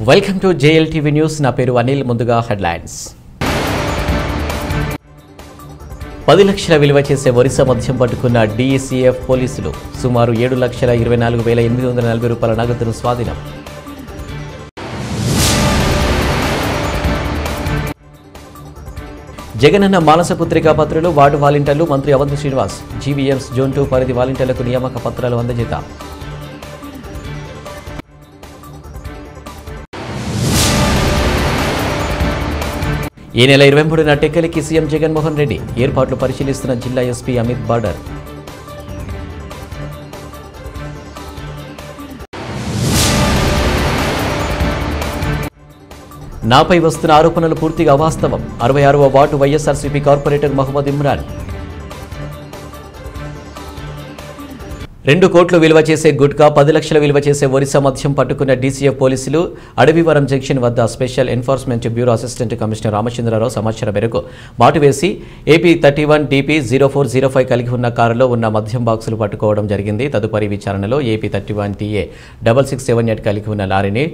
Welcome to JL TV news నా పేరు అనిల్ ముందుగా హెడ్లైన్స్ పది లక్షల విలువ చేసే ఒరిస్సా మద్యం పట్టుకున్న డిఈసీఎఫ్ పోలీసులు సుమారు ఏడు లక్షల ఇరవై నాలుగు వేల ఎనిమిది వందల నలభై రూపాయల నగదును స్వాధీనం జగనన్న మానసపుత్రికా పత్రులు వార్డు వాలంటీర్లు మంత్రి Avanthi Srinivas GVMS zone two పరిధి వాలంటీర్లకు నియామక పత్రాలు అందజేత ఈ నెల ఇరవై మూడున టెక్కలికి సీఎం జగన్మోహన్ రెడ్డి ఏర్పాట్లు పరిశీలిస్తున్న జిల్లా ఎస్పీ అమిత్ బార్డర్ నాపై వస్తున్న ఆరోపణలు పూర్తిగా అవాస్తవం అరవై ఆరవ ward YSRCP corporator Mohammed Imran రెండు కోట్లు విలువ చేసే గుట్కా పది లక్షల విలువ చేసే ఒరిస్సా మద్యం పట్టుకున్న డీసీఎఫ్ పోలీసులు అడవివరం జంక్షన్ వద్ద special enforcement bureau assistant commissioner Ramachandrarao సమాచారం మేరకు మాటు వేసి AP thirty one DP zero four zero five కలిగి ఉన్న కారులో ఉన్న మద్యం బాక్సులు పట్టుకోవడం జరిగింది తదుపరి విచారణలో AP thirty one TA double six seven eight కలిగి ఉన్న లారీని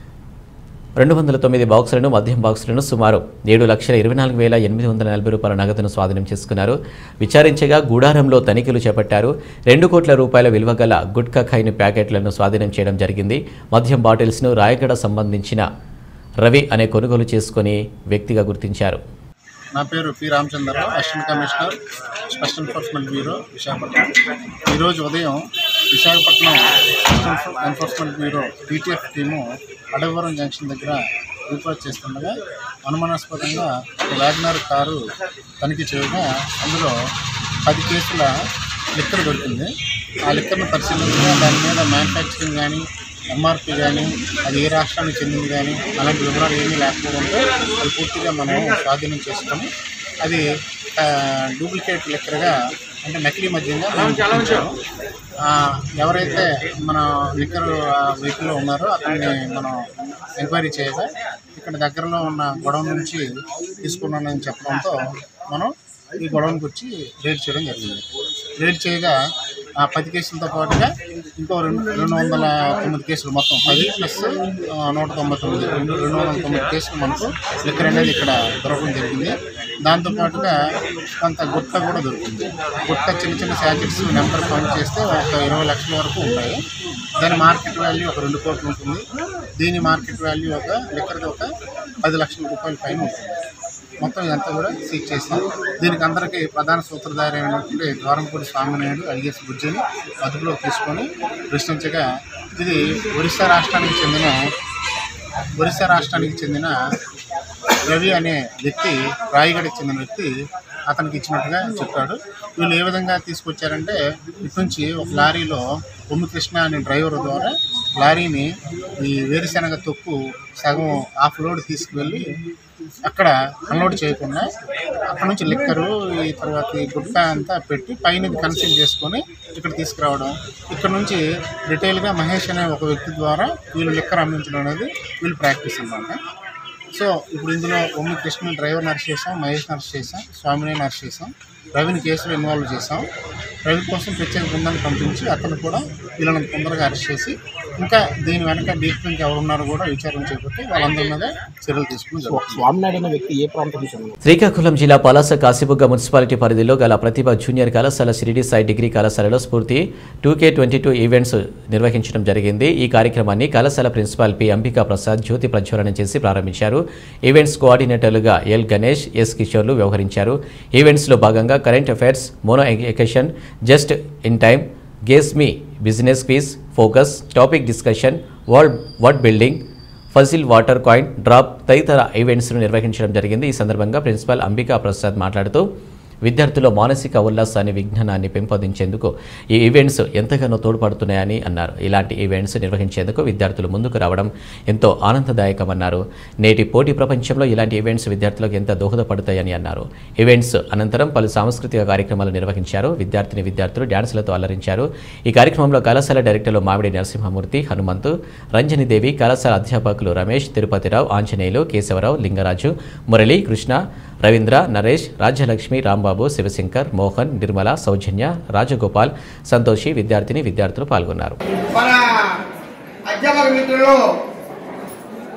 రెండు వందల తొమ్మిది బాక్సులను మద్యం బాక్సులను సుమారు ఏడు లక్షల ఇరవై నాలుగు వేల ఎనిమిది వందల నలభై రూపాయల నగదును స్వాధీనం చేసుకున్నారు విచారించగా గూడారంలో తనిఖీలు చేపట్టారు రెండు కోట్ల రూపాయల విలువ గల గుట్కా ఖైను ప్యాకెట్లను స్వాధీనం చేయడం జరిగింది మద్యం బాటిల్స్ను రాయగడ సంబంధించిన రవి అనే కొనుగోలు చేసుకుని వ్యక్తిగా గుర్తించారు నా పేరు P Ramachandrarao assistant commissioner special enforcement bureau Visakhapatnam ఈరోజు ఉదయం Visakhapatnam special enforcement bureau TTF team Adavaram junction దగ్గర రిపోర్ట్ చేస్తుండగా అనుమానాస్పదంగా ఒక వ్యాగనర్ కారు తనిఖీ చేయగా అందులో పది కేసుల లిక్కర్ దొరికింది ఆ లిక్కర్ను పరిశీలించగా దాని మీద మ్యానుఫ్యాక్చరింగ్ కానీ ఎంఆర్పి కానీ అది ఏ రాష్ట్రానికి చెందింది కానీ అలాంటి వివరాలు ఏమీ లేకపోవడంతో అది పూర్తిగా మనం స్వాధీనం చేసుకొని అది ఆ, డూప్లికేట్ లెక్కరగా అంటే నకిలీ మద్యంగా మనం గుర్తించాము ఆ, ఎవరైతే మన లిక్కర్ వెహికల్లో ఉన్నారో అతన్ని మనం ఎంక్వైరీ చేయగా ఇక్కడ దగ్గరలో ఉన్న గొడవ నుంచి తీసుకున్నానని చెప్పడంతో మనం ఈ గొడవనికి వచ్చి రేడ్ చేయడం జరిగింది రేడ్ చేయగా ఆ పది కేసులతో పాటుగా ఇంకో రెండు రెండు వందల తొమ్మిది కేసులు మొత్తం పది ప్లస్ ఆ, నూట తొంభై తొమ్మిది రెండు రెండు వందల తొమ్మిది కేసులు మనకు లిక్కర్ అనేది ఇక్కడ దొరకడం జరిగింది దాంతోపాటుగా కొంత గుట్ట కూడా దొరికింది గుట్ట చిన్న చిన్న శాచెట్స్ నెంబర్ కౌంట్ చేస్తే ఒక ఇరవై లక్షల వరకు ఉన్నాయి దాని మార్కెట్ వాల్యూ ఒక రెండు కోట్లు ఉంటుంది దీని మార్కెట్ వాల్యూ ఒక లిక్కర్ది ఒక పది లక్షల రూపాయల పైన ఉంటుంది మొత్తం ఇదంతా కూడా సీజ్ చేసాం దీనికి అందరికీ ప్రధాన సూత్రధారి అయినటువంటి ద్వారంపూడి స్వామినాయుడు అలిగేసి బుజ్జిని అదుపులో తీసుకొని ప్రశ్నించగా ఇది ఒరిస్సా రాష్ట్రానికి చెందిన ఒరిస్సా రాష్ట్రానికి చెందిన రవి అనే వ్యక్తి రాయగడకి చెందిన వ్యక్తి అతనికి ఇచ్చినట్టుగా చెప్పాడు వీళ్ళు ఏ విధంగా తీసుకొచ్చారంటే ఇటు నుంచి ఒక లారీలో ఉమ్మి కృష్ణ అనే డ్రైవర్ ద్వారా లారీని ఈ వేరుశనగ తొక్కు సగం హాఫ్ లోడ్ తీసుకువెళ్ళి అక్కడ అన్లోడ్ చేయకుండా అక్కడ నుంచి లిక్కరు ఈ తర్వాత ఈ గుట్ట అంతా పెట్టి పైన కన్సీల్ చేసుకొని ఇక్కడ తీసుకురావడం ఇక్కడ నుంచి రిటైల్గా మహేష్ అనే ఒక వ్యక్తి ద్వారా వీళ్ళు లిక్కర్ అమ్మించడం అనేది వీళ్ళు ప్రాక్టీస్ అన్నమాట సో ఇప్పుడు ఇందులో ఉమ్మి కృష్ణ డ్రైవర్ నర్స్ చేసాం మహేష్ నర్స్ చేసాం స్వామిని నర్స్ చేసాం రవిని కేసులో ఇన్వాల్వ్ చేసాం రవి కోసం ప్రత్యేక బృందాన్ని పంపించి అతను కూడా వీళ్ళని తొందరగా అరెస్ట్ చేసి ఇంకా దీని వెనక డీప్ ఇంకా ఎవరున్నారో కూడా విచారణ చేపట్టి వాళ్ళందరి మీద చర్యలు తీసుకుని జరుగుతుంది స్వామినాయుడు అనే వ్యక్తి ఏ ప్రాంతం నుంచి ఉన్నారు? శ్రీకాకుళం జిల్లా పలాస కాశీబుగ్గ మున్సిపాలిటీ పరిధిలో గల ప్రతిభ జూనియర్ కళాశాల షిరిడి సాయి డిగ్రీ కళాశాలలో Spoorthi two K twenty two events నిర్వహించడం జరిగింది ఈ కార్యక్రమాన్ని కళాశాల ప్రిన్సిపాల్ పి అంబికా ప్రసాద్ జ్యోతి ప్రజ్వలన చేసి ప్రారంభించారు ఈవెంట్స్ కోఆర్డినేటర్లుగా ఎల్ గణేష్ ఎస్ కిషోర్లు వ్యవహరించారు ఈవెంట్స్లో భాగంగా current affairs mono action just in time guess me business quiz focus topic discussion world word building puzzle water coin drop తదితర ఈవెంట్స్ను నిర్వహించడం జరిగింది ఈ సందర్భంగా ప్రిన్సిపాల్ అంబికా ప్రసాద్ మాట్లాడుతూ విద్యార్థుల మానసిక ఉల్లాసాన్ని విజ్ఞానాన్ని పెంపొందించేందుకు ఈ ఈవెంట్స్ ఎంతగానో తోడ్పడుతున్నాయని అన్నారు ఇలాంటి ఈవెంట్స్ నిర్వహించేందుకు విద్యార్థులు ముందుకు రావడం ఎంతో ఆనందదాయకమన్నారు నేటి పోటీ ప్రపంచంలో ఇలాంటి ఈవెంట్స్ విద్యార్థులకు ఎంత దోహదపడతాయని అన్నారు ఈవెంట్స్ అనంతరం పలు సాంస్కృతిక కార్యక్రమాలు నిర్వహించారు విద్యార్థిని విద్యార్థులు డ్యాన్సులతో అలరించారు ఈ కార్యక్రమంలో కళాశాల డైరెక్టర్లు మామిడి నరసింహమూర్తి హనుమంతు రంజనిదేవి కళాశాల అధ్యాపకులు రమేష్ తిరుపతిరావు ఆంజనేయులు కేశవరావు లింగరాజు మురళి కృష్ణ రవీంద్ర నరేష్ రాజ్యలక్ష్మి రాంబాబు శివశంకర్ మోహన్ నిర్మల సౌజన్య రాజగోపాల్ సంతోషి విద్యార్థిని విద్యార్థులు పాల్గొన్నారు మన అధ్యాపక మిత్రులు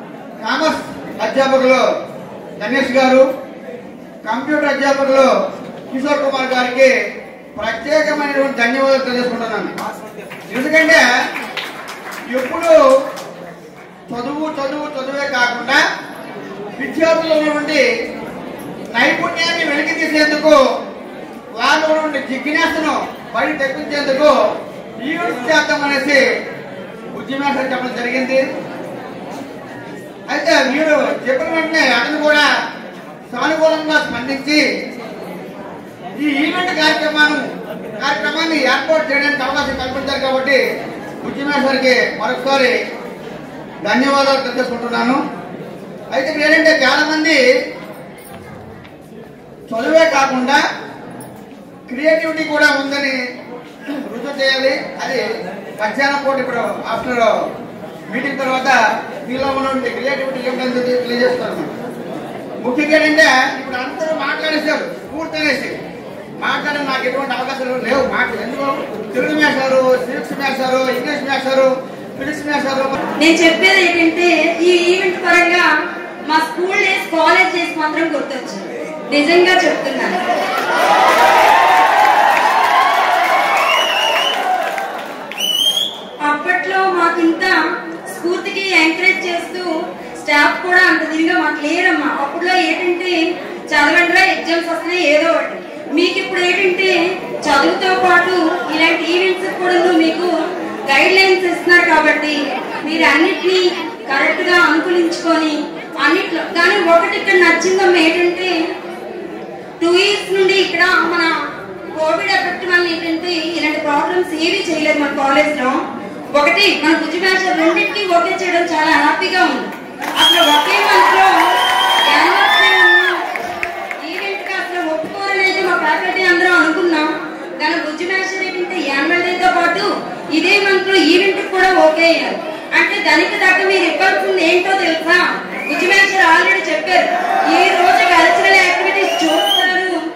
కామర్స్ అధ్యాపకులు గణేష్ గారు కంప్యూటర్ అధ్యాపకులు కిషోర్ కుమార్ గారికి ప్రత్యేకమైనటువంటి ధన్యవాదాలు తెలియజేసుకుంటున్నాను ఎందుకంటే ఎప్పుడు చదువు చదువు చదువే కాకుండా విద్యార్థుల్లో ఉన్నటువంటి నైపుణ్యాన్ని వెలికి తీసేందుకు వాళ్ళు ఉన్నటువంటి జిజ్ఞాసను బయట తెప్పించేందుకు ఈవెంట్స్ చేద్దాం అనేసి ఉద్యమేశ్వరం చెప్పడం జరిగింది అయితే మీరు చెప్పిన వెంటనే అతను కూడా సానుకూలంగా స్పందించి ఈ ఈవెంట్ కార్యక్రమాన్ని కార్యక్రమాన్ని ఏర్పాటు చేయడానికి అవకాశం కల్పించారు కాబట్టి ఉద్యమేశ్వరికి మరొకసారి ధన్యవాదాలు తెలియజేసుకుంటున్నాను అయితే ఇక్కడ ఏంటంటే చాలా మంది చదువే కాకుండా క్రియేటివిటీ కూడా ఉందని రుజువు చేయాలి అది మధ్యాహ్నం పూట ఇప్పుడు ఆఫ్టర్ మీటింగ్ తర్వాత మీలో ఉన్నటువంటి క్రియేటివిటీ ఏమిటని తెలియజేస్తాను ముఖ్యంగా ఏంటంటే ఇప్పుడు అందరూ మాట్లాడేశారు పూర్తి అనేసి మాట్లాడే నాకు ఎటువంటి అవకాశాలు లేవు మాట ఎందుకు తెలుగు మేసారు సివిక్స్ మేసారు ఇంగ్లీష్ మేసారు ఫిజిక్స్ మేసారు నేను చెప్పేది ఏంటంటే ఈ ఈవెంట్ పరంగా మా స్కూల్ డేస్ కాలేజ్ డేస్ మాత్రం గుర్తొచ్చింది నిజంగా చెప్తున్నాను అప్పట్లో మాకింత స్ఫూర్తికి ఎంకరేజ్ చేస్తూ స్టాఫ్ కూడా అంత దీనిగా మాకు లేరమ్మా అప్పట్లో ఏంటంటే చదవండిరా ఎగ్జామ్స్ వస్తున్నాయి ఏదో ఒకటి మీకు ఇప్పుడు ఏంటంటే చదువుతో పాటు ఇలాంటి ఈవెంట్స్ కూడా మీకు గైడ్ లైన్స్ ఇస్తున్నారు కాబట్టి మీరు అన్నిటినీ కరెక్ట్ గా అనుకూలించుకొని అన్నిట్లో కానీ ఒకటి ఇక్కడ నచ్చిందమ్మా ఏంటంటే టూ ఇయర్స్ నుండి ఇక్కడ మన కోవిడ్ ఎఫెక్ట్ వల్ల ఏంటంటే ఇలాంటి ప్రాబ్లమ్స్ ఏవి చేయలేదు మన కాలేజ్ లో ఒకటి మన బుజ్జి మ్యాచ్ రెండింటికి ఓకే చేయడం చాలా హ్యాపీగా ఉంది అసలు ఒకే మంత్ లో ఈవెంట్ కి అసలు ఒప్పుకోరనేది మా ఫ్యాకల్టీ అందరం అనుకున్నాం కానీ బుజ్జి మ్యాచ్ ఏంటంటే యాన్యువల్ తో పాటు ఇదే మంత్ లో ఈవెంట్ కూడా ఓకే అయ్యారు అంటే దానికి తగ్గ మీరు ఇవ్వాల్సింది ఏంటో తెలుసా బుజ్జి మ్యాచ్ ఆల్రెడీ చెప్పారు ఈ రోజు కల్చరల్ యాక్టివిటీస్ చూస్తారు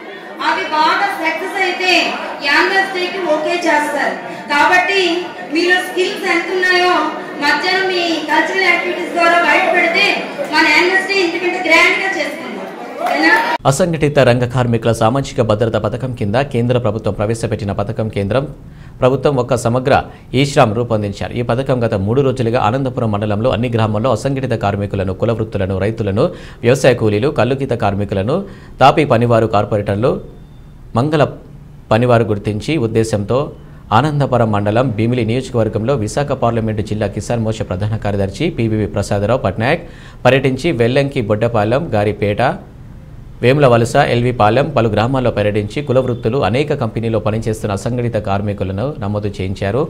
అవి బాగా సక్సెస్ అయితే యాన్యువల్ కి ఓకే చేస్తారు కాబట్టి మీలో స్కిల్స్ ఎంత ఉన్నాయో మధ్యాహ్నం మీ కల్చరల్ యాక్టివిటీస్ ద్వారా బయట పెడితే మన యాన్యువల్ డే ఇంతకంటే గ్రాండ్ గా చేసుకుందాం ఓకేనా అసంఘటిత రంగ కార్మికుల సామాజిక భద్రత పథకం కింద కేంద్ర ప్రభుత్వం ప్రవేశపెట్టిన పథకం కేంద్రం ప్రభుత్వం ఒక సమగ్ర ఈ శ్రామ్ రూపొందించారు ఈ పథకం గత మూడు రోజులుగా ఆనందపురం మండలంలో అన్ని గ్రామాల్లో అసంఘటిత కార్మికులను కుల వృత్తులను రైతులను వ్యవసాయ కూలీలు కల్లుగీత కార్మికులను తాపీ పనివారు కార్పొరేటర్లు మంగళ పనివారు గుర్తించి ఉద్దేశంతో ఆనందపురం మండలం భీమిలి నియోజకవర్గంలో విశాఖ పార్లమెంటు జిల్లా కిసాన్ మోర్చా ప్రధాన కార్యదర్శి పివివి ప్రసాదరావు పట్నాయక్ పర్యటించి వెల్లంకి బొడ్డపాలెం గారిపేట వేముల వలస ఎల్వి పాలెం పలు గ్రామాల్లో పర్యటించి కుల వృత్తులు అనేక కంపెనీలో పనిచేస్తున్న అసంఘటిత కార్మికులను నమోదు చేయించారు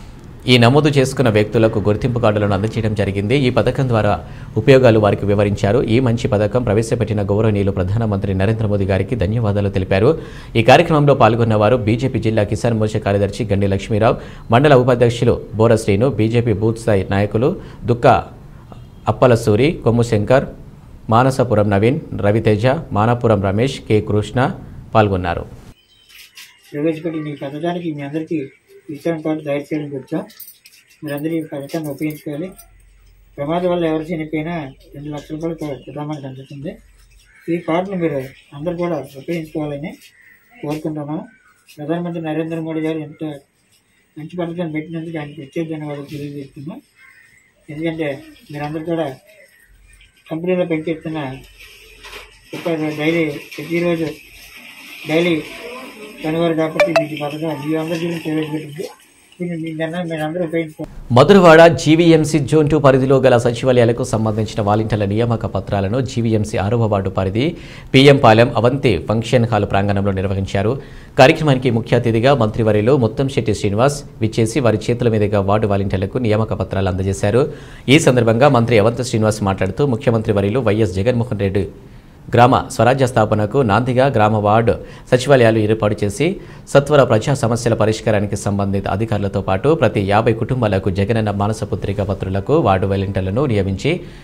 ఈ నమోదు చేసుకున్న వ్యక్తులకు గుర్తింపు కార్డులను అందజేయడం జరిగింది ఈ పథకం ద్వారా ఉపయోగాలు వారికి వివరించారు ఈ మంచి పథకం ప్రవేశపెట్టిన గౌరవనీయులు ప్రధానమంత్రి నరేంద్ర మోదీ గారికి ధన్యవాదాలు తెలిపారు ఈ కార్యక్రమంలో పాల్గొన్న వారు బీజేపీ జిల్లా కిసాన్ మోర్చా కార్యదర్శి గండి లక్ష్మీరావు మండల ఉపాధ్యక్షులు బోర శ్రీను బీజేపీ బూత్ స్థాయి నాయకులు దుక్క అప్పలసూరి కొమ్ము శంకర్ మానసపురం నవీన్ రవితేజ మానాపురం రమేష్ కె కృష్ణ పాల్గొన్నారు ప్రవేశపెట్టిన ఈ పథకానికి మీ అందరికీ కిసాన్ కార్డు తయారు చేయడానికి వచ్చాం మీరందరూ ఈ పథకాన్ని ఉపయోగించుకోవాలి ప్రమాదం వల్ల ఎవరు చనిపోయినా రెండు లక్షల రూపాయలు కుటుంబానికి అందుతుంది ఈ కార్డును మీరు అందరూ కూడా ఉపయోగించుకోవాలని కోరుకుంటున్నాం ప్రధానమంత్రి నరేంద్ర మోడీ గారు ఎంత మంచి పథకాన్ని పెట్టినందుకు ఆయన ప్రత్యేక ధన్యవాదాలు తెలియజేస్తున్నాం ఎందుకంటే మీరందరూ కూడా కంపెనీలో పెంచేస్తున్న డైలీ ప్రతిరోజు డైలీ పనివారు కాబట్టి మీకు ఈ పథకం మీ అందరి గురించి ప్రవేశపెట్టింది దీన్ని మీ జనం మీరందరూ ఉపయోగించుకోవాలి మధురవాడ జీవీఎంసీ జోన్ టూ పరిధిలో గల సచివాలయాలకు సంబంధించిన వాలంటీర్ల నియామక పత్రాలను జీవీఎంసీ ఆరవ వార్డు పరిధి PM Palem Avanthi function hall ప్రాంగణంలో నిర్వహించారు కార్యక్రమానికి ముఖ్య అతిథిగా మంత్రివర్యులు ముత్తంశెట్టి శ్రీనివాస్ విచ్చేసి వారి చేతుల మీదుగా వార్డు వాలంటీర్లకు నియామక పత్రాలు అందజేశారు ఈ సందర్భంగా మంత్రి అవంతి శ్రీనివాస్ మాట్లాడుతూ ముఖ్యమంత్రి వర్యులు వైఎస్ జగన్మోహన్ రెడ్డి గ్రామ స్వరాజ్య స్థాపనకు నాందిగా గ్రామ వార్డు సచివాలయాలు ఏర్పాటు చేసి సత్వర ప్రజా సమస్యల పరిష్కారానికి సంబంధిత అధికారులతో పాటు ప్రతి యాభై కుటుంబాలకు జగనన్న మానసపుత్రిక పత్రులకు వార్డు వాలంటీర్లను నియమించి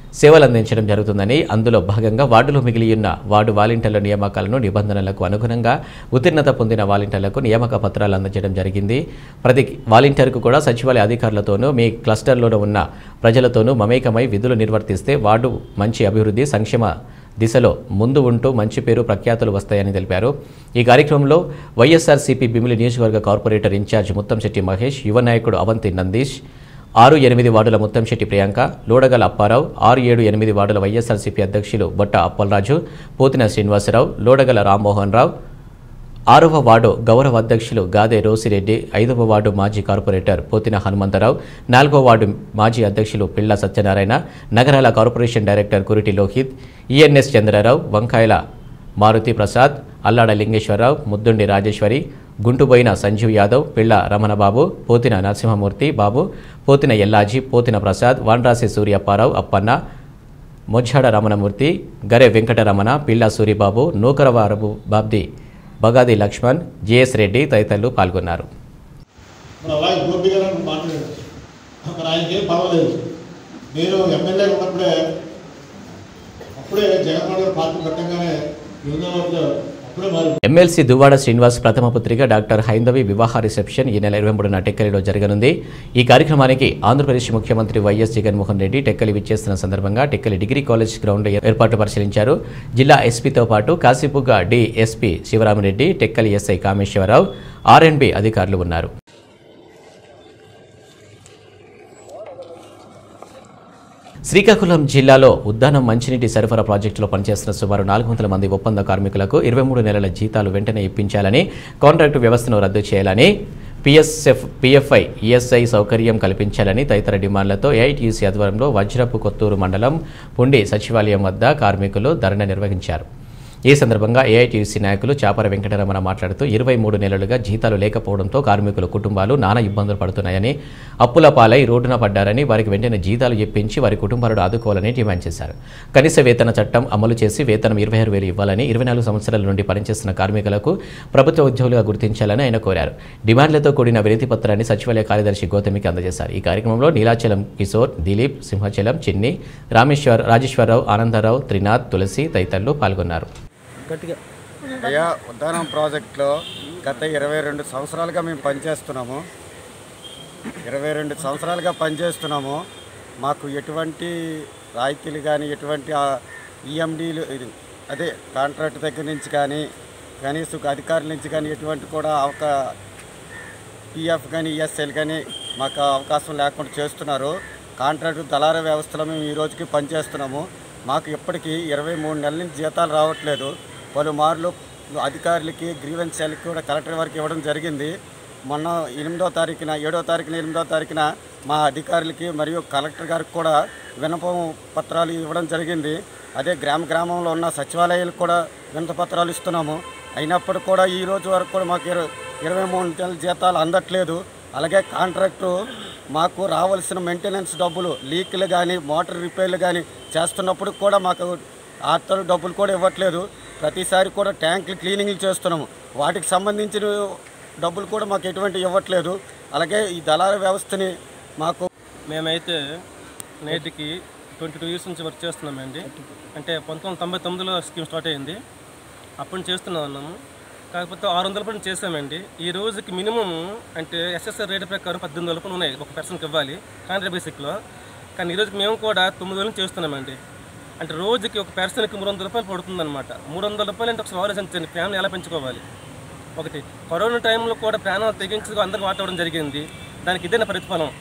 సేవలు అందించడం జరుగుతుందని అందులో భాగంగా వార్డులో మిగిలి ఉన్న వార్డు వాలంటీర్ల నియామకాలను నిబంధనలకు అనుగుణంగా ఉత్తీర్ణత పొందిన వాలంటీర్లకు నియామక పత్రాలు అందజేయడం జరిగింది ప్రతి వాలంటీర్కు కూడా సచివాలయ అధికారులతోనూ మీ క్లస్టర్లో ఉన్న ప్రజలతోనూ మమేకమై విధులు నిర్వర్తిస్తే వార్డు మంచి అభివృద్ధి సంక్షేమ దిశలో ముందు ఉంటూ మంచి పేరు ప్రఖ్యాతులు వస్తాయని తెలిపారు ఈ కార్యక్రమంలో వైఎస్ఆర్సీపీ బిమిలి నియోజకవర్గ కార్పొరేటర్ ఇన్ఛార్జ్ ముత్తంశెట్టి మహేష్ యువ నాయకుడు అవంతి నందీష్ ఆరు ఎనిమిది వార్డుల ముత్తంశెట్టి ప్రియాంక లోడగల అప్పారావు ఆరు ఏడు ఎనిమిది వార్డుల వైఎస్ఆర్సీపీ అధ్యక్షులు బొట్ట అప్పలరాజు పోతిన శ్రీనివాసరావు లోడగల రామ్మోహన్ రావు ఆరవ వార్డు గౌరవ అధ్యక్షులు గాదే రోసిరెడ్డి ఐదవ వార్డు మాజీ కార్పొరేటర్ పోతిన హనుమంతరావు నాలుగవ వార్డు మాజీ అధ్యక్షులు Pilla Satyanarayana Nagarala corporation director Kuriti Lohith ENS Chandrarao Vankayala Maruthi Prasad Allada Lingeswararao ముద్దుండి Rajeshwari గుంటుబోయిన Sanjeev Yadav పిళ్ళ Ramana Babu Pothina Narasimhamurthy బాబు పోతిన ఎల్లాజీ పోతిన ప్రసాద్ వాండ్రాసి సూర్యప్పారావు అప్పన్న మొజ్జాడ రమణమూర్తి గరె వెంకటరమణ పిల్ల సూరిబాబు నూకరవారపు బాబ్ది బగాది లక్ష్మణ్ జిఎస్ రెడ్డి తదితరులు పాల్గొన్నారు మరి అలాగే గోపి గారు అని మాట్లాడారు మరి ఆయనకి ఏం పర్వాలేదు నేను ఎమ్మెల్యే ఉన్నప్పుడే అప్పుడే జగన్మోహన్ గారు పార్టీ పెట్టంగానే యువజనవర్గంలో అప్పుడే మరి ఎమ్మెల్సీ దువ్వాడ శ్రీనివాస్ ప్రథమ పుత్రిక డాక్టర్ హైందవి వివాహ రిసెప్షన్ ఈ నెల ఇరవై మూడున టెక్కలిలో జరగనుంది ఈ కార్యక్రమానికి ఆంధ్రప్రదేశ్ ముఖ్యమంత్రి వైఎస్ జగన్మోహన్ రెడ్డి టెక్కలి విచ్చేస్తున్న సందర్భంగా టెక్కలి డిగ్రీ కాలేజ్ గ్రౌండ్ ఏర్పాటు పరిశీలించారు జిల్లా ఎస్పీతో పాటు Kasibugga DSP Sivaramareddy Tekkali SI Kameswararao RNB అధికారులు ఉన్నారు శ్రీకాకుళం జిల్లాలో ఉద్దానం మంచినీటి సరఫరా ప్రాజెక్టులో పనిచేస్తున్న సుమారు నాలుగు వందల మంది ఒప్పంద కార్మికులకు ఇరవై మూడు నెలల జీతాలు వెంటనే ఇప్పించాలని కాంట్రాక్టు వ్యవస్థను రద్దు చేయాలని పిఎస్ఎఫ్ పిఎఫ్ఐ ఈఎస్ఐ సౌకర్యం కల్పించాలని తదితర డిమాండ్లతో ఏఐటీయూసీ ఆధ్వర్యంలో వజ్రపు కొత్తూరు మండలం పుండి సచివాలయం వద్ద కార్మికులు ధర్నా నిర్వహించారు ఈ సందర్భంగా ఏఐటీయూసీ నాయకులు చాపర వెంకటరమణ మాట్లాడుతూ ఇరవై మూడు నెలలుగా జీతాలు లేకపోవడంతో కార్మికుల కుటుంబాలు నానా ఇబ్బందులు పడుతున్నాయని అప్పుల పాలై రోడ్డున పడ్డారని వారికి వెంటనే జీతాలు ఇప్పించి వారి కుటుంబాలను ఆదుకోవాలని డిమాండ్ చేశారు కనీస వేతన చట్టం అమలు చేసి వేతనం ఇరవై ఆరు వేలు ఇవ్వాలని ఇరవై నాలుగు సంవత్సరాల నుండి పనిచేస్తున్న కార్మికులకు ప్రభుత్వ ఉద్యోగులుగా గుర్తించాలని ఆయన కోరారు డిమాండ్లతో కూడిన వినతి పత్రాన్ని సచివాలయ కార్యదర్శి గౌతమికి అందజేశారు ఈ కార్యక్రమంలో నీలాచలం కిషోర్ దిలీప్ సింహాచలం చిన్ని రామేశ్వర్ రాజేశ్వరరావు ఆనందరావు త్రినాథ్ తులసి తదితరులు పాల్గొన్నారు అయ్యా ఉద్దానం ప్రాజెక్టులో గత ఇరవై రెండు సంవత్సరాలుగా మేము పనిచేస్తున్నాము ఇరవై రెండు సంవత్సరాలుగా పనిచేస్తున్నాము మాకు ఎటువంటి రాయితీలు కానీ ఎటువంటి ఈఎండీలు ఇది అదే కాంట్రాక్ట్ దగ్గర నుంచి కానీ కనీసం అధికారుల నుంచి కానీ ఎటువంటి కూడా అవక పిఎఫ్ కానీ ఈఎస్ఎల్ కానీ మాకు అవకాశం లేకుండా చేస్తున్నారు కాంట్రాక్ట్ దళార వ్యవస్థలో మేము ఈ రోజుకి పనిచేస్తున్నాము మాకు ఇప్పటికీ ఇరవై మూడు నెలల నుంచి జీతాలు రావట్లేదు పలుమార్లు అధికారులకి గ్రీవెన్స్ సెల్కి కూడా కలెక్టర్ వారికి ఇవ్వడం జరిగింది మొన్న ఎనిమిదో తారీఖున ఏడో తారీఖున ఎనిమిదో తారీఖున మా అధికారులకి మరియు కలెక్టర్ గారికి కూడా వినపం పత్రాలు ఇవ్వడం జరిగింది అదే గ్రామ గ్రామంలో ఉన్న సచివాలయాలకు కూడా వినత పత్రాలు ఇస్తున్నాము అయినప్పటికీ కూడా ఈ రోజు వరకు కూడా మాకు ఇరవై ఇరవై మూడు నెలల జీతాలు అందట్లేదు అలాగే కాంట్రాక్టు మాకు రావాల్సిన మెయింటెనెన్స్ డబ్బులు లీక్లు కానీ మోటార్ రిపేర్లు కానీ చేస్తున్నప్పుడు కూడా మాకు ఆర్తలు డబ్బులు కూడా ఇవ్వట్లేదు ప్రతిసారి కూడా ట్యాంకులు క్లీనింగ్లు చేస్తున్నాము వాటికి సంబంధించిన డబ్బులు కూడా మాకు ఎటువంటి ఇవ్వట్లేదు అలాగే ఈ దళార వ్యవస్థని మాకు మేమైతే నేటికి ట్వంటీ టూ ఇయర్స్ నుంచి వర్క్ చేస్తున్నామండి అంటే పంతొమ్మిది వందల తొంభై తొమ్మిదిలో స్కీమ్ స్టార్ట్ అయింది అప్పటి నుంచి చేస్తున్నాం ఉన్నాము కాకపోతే ఆరు వందల రూపాయలు చేసామండి ఈ రోజుకి మినిమం అంటే ఎస్ఎస్ఆర్ రేట్ ప్రకారం పద్దెనిమిది రూపాయలు ఉన్నాయి ఒక పర్సన్కి ఇవ్వాలి కాంట్రా బేసిక్లో కానీ ఈ రోజుకి మేము కూడా తొమ్మిది వేలు చేస్తున్నామండి అంటే రోజుకి ఒక పర్సన్కి మూడు వందల రూపాయలు పడుతుందన్నమాట మూడు వందల రూపాయలు అంటే ఒకసారి ఆలోచించండి ఫ్యామిలీ ఎలా పెంచుకోవాలి ఒకటి కరోనా టైంలో కూడా ప్రాణాలు తెగించి అందరికి వాటవడం జరిగింది దానికి ఇదే నా ప్రతిఫలం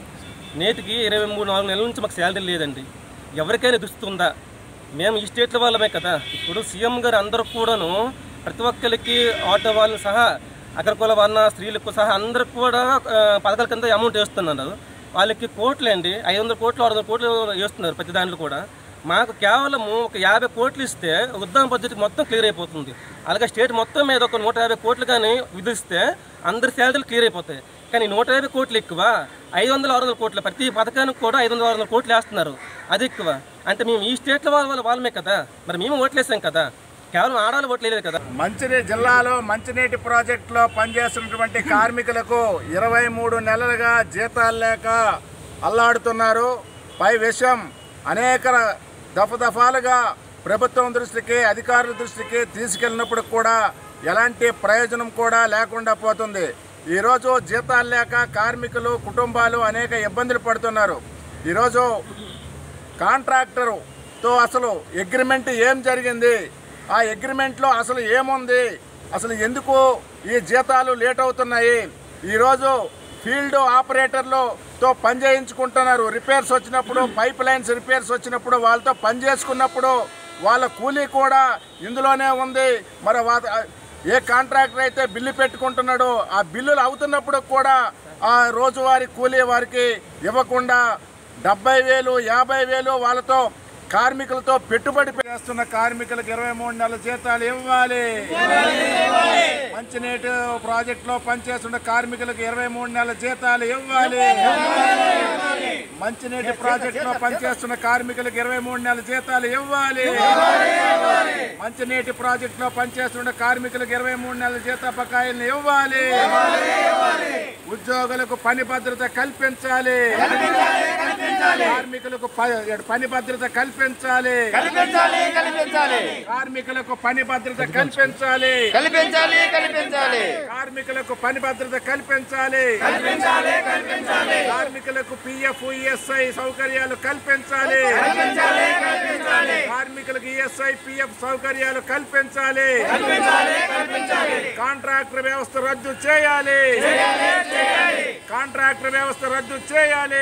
నేటికి ఇరవై మూడు నాలుగు నెలల నుంచి మాకు శాలరీ లేదండి ఎవరికైనా దుస్తుందా మేము ఈ స్టేట్ల వాళ్ళమే కదా ఇప్పుడు సీఎం గారు అందరూ కూడాను ప్రతి ఒక్కరికి ఆటో వాళ్ళు సహా అగ్రకుల వర్ణ స్త్రీలకు సహా అందరికి కూడా ఆ, పథకాల కింద అమౌంట్ వేస్తున్నారు వాళ్ళకి కోట్లు అండి ఐదు వందల కోట్లు ఆరు వందల కోట్లు వేస్తున్నారు ప్రతి దాంట్లో కూడా మాకు కేవలము ఒక యాభై కోట్లు ఇస్తే ఉద్దాన బడ్జెట్ మొత్తం క్లియర్ అయిపోతుంది అలాగే స్టేట్ మొత్తం మీద ఒక నూట యాభై కోట్లు కానీ విధిస్తే అందరి శాలరీలు క్లియర్ అయిపోతాయి కానీ నూట యాభై కోట్లు ఎక్కువ ఐదు వందల ఆరు వందల కోట్లు ప్రతి పథకానికి కూడా ఐదు వందల ఆరు వందల కోట్లు వేస్తున్నారు అది ఎక్కువ అంటే మేము ఈ స్టేట్లో వాళ్ళ వాళ్ళ వాళ్ళమే కదా మరి మేము ఓట్లేసాం కదా కేవలం ఆడాలి ఓట్లేదు కదా మంచినీటి జిల్లాలో మంచినీటి ప్రాజెక్టులో పనిచేస్తున్నటువంటి కార్మికులకు ఇరవై మూడు నెలలుగా జీతాలు లేక అల్లాడుతున్నారు పై విషయం అనేక దఫదఫాలుగా ప్రభుత్వం దృష్టికి అధికారుల దృష్టికి తీసుకెళ్ళినప్పుడు కూడా ఎలాంటి ప్రయోజనం కూడా లేకుండా పోతుంది ఈరోజు జీతాలు లేక కార్మికులు కుటుంబాలు అనేక ఇబ్బందులు పడుతున్నారు ఈరోజు కాంట్రాక్టరుతో అసలు అగ్రిమెంట్ ఏం జరిగింది ఆ అగ్రిమెంట్లో అసలు ఏముంది అసలు ఎందుకు ఈ జీతాలు లేట్ అవుతున్నాయి ఈరోజు ఫీల్డ్ ఆపరేటర్లతో పని చేయించుకుంటున్నారు రిపేర్స్ వచ్చినప్పుడు పైప్ లైన్స్ రిపేర్స్ వచ్చినప్పుడు వాళ్ళతో పని చేసుకున్నప్పుడు వాళ్ళ కూలీ కూడా ఇందులోనే ఉంది మరి వా- ఏ కాంట్రాక్టర్ అయితే బిల్లు పెట్టుకుంటున్నాడో ఆ బిల్లులు అవుతున్నప్పుడు కూడా ఆ రోజువారీ కూలీ వారికి ఇవ్వకుండా డెబ్బై వేలు యాభై వేలు వాళ్ళతో కార్మికులతో పెట్టుబడి చేస్తున్న కార్మికులకు ఇరవై మూడు నెలల జీతాలు ఇవ్వాలి మంచినీటి ప్రాజెక్ట్ లో పనిచేస్తున్న కార్మికులకు ఇరవై మూడు నెలల జీతాలు ఇవ్వాలి మంచినీటి ప్రాజెక్ట్ లో పనిచేస్తున్న కార్మికులకు ఇరవై మూడు నెలల జీతాలు ఇవ్వాలి మంచినీటి ప్రాజెక్ట్ లో పనిచేస్తున్న కార్మికులకు ఇరవై మూడు నెలల జీత బకాయిలను ఇవ్వాలి ఉద్యోగులకు పని భద్రత కల్పించాలి కార్మికులకు ప- పని భద్రత కల్పించాలి కల్పించాలి కల్పించాలి కార్మికులకు పని భద్రత కల్పించాలి కల్పించాలి కల్పించాలి కార్మికులకు పని భద్రత కల్పించాలి కల్పించాలి కల్పించాలి కార్మికులకు పిఎఫ్ ఈఎస్ఐ సౌకర్యాలు కల్పించాలి కల్పించాలి కల్పించాలి కార్మికులకు ఈఎస్ఐ పిఎఫ్ సౌకర్యాలు కల్పించాలి కల్పించాలి కల్పించాలి కాంట్రాక్టర్ వ్యవస్థ రద్దు చేయాలి కాంట్రాక్టర్ వ్యవస్థ రద్దు చేయాలి